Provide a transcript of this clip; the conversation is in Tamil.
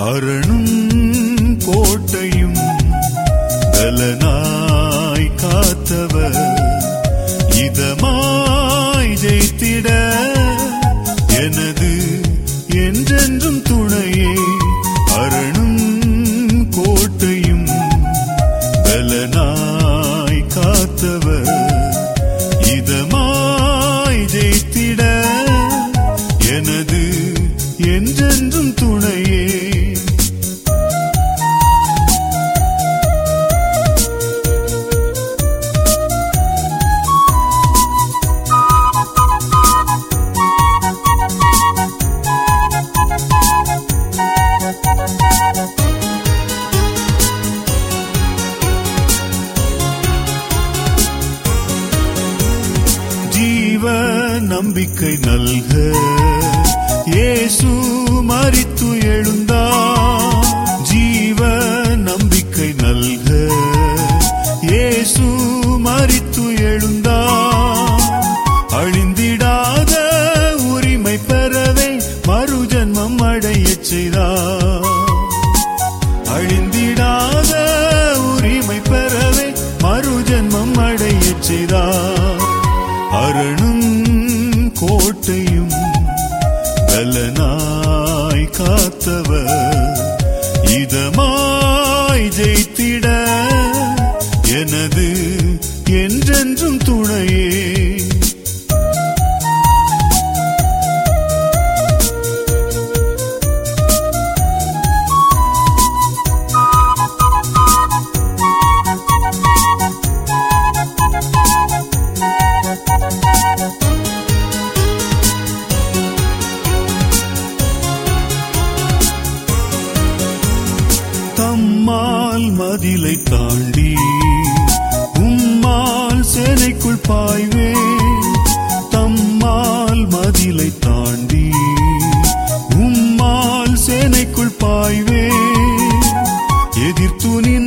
அரணும் கோட்டையும் பலனாய் காத்தவர் இதமாய் ஜெயித்திட எனது என்றென்றும் துணையே அரணும் கோட்டையும் பலனாய் காத்தவர் இதமாய் ஜெயித்திட எனது என்றென்றும் துணையே ஜீவ நம்பிக்கை நல்க இயேசு மரித்து எழுந்தார் ஜீவ நம்பிக்கை நல்க இயேசு மரித்து எழுந்தார் அழிந்திடாத உரிமை பெறவே மறுஜன்மம் அடையச் செய்தார் அழிந்திடாத உரிமை பெறவே மறுஜன்மம் அடையச் செய்தார் அரணும் கோட்டையும் பலனாய் காத்தவர் இதமாய் ஜெயித்திட எனது என்றென்றும் துணையே தம்மால் மதிலை தாண்டி உம்மால் சேனைக்குள் பாய்வே தம்மால் மதிலை தாண்டி உம்மால் சேனைக்குள் பாய்வே எதிர்த்து நின்ற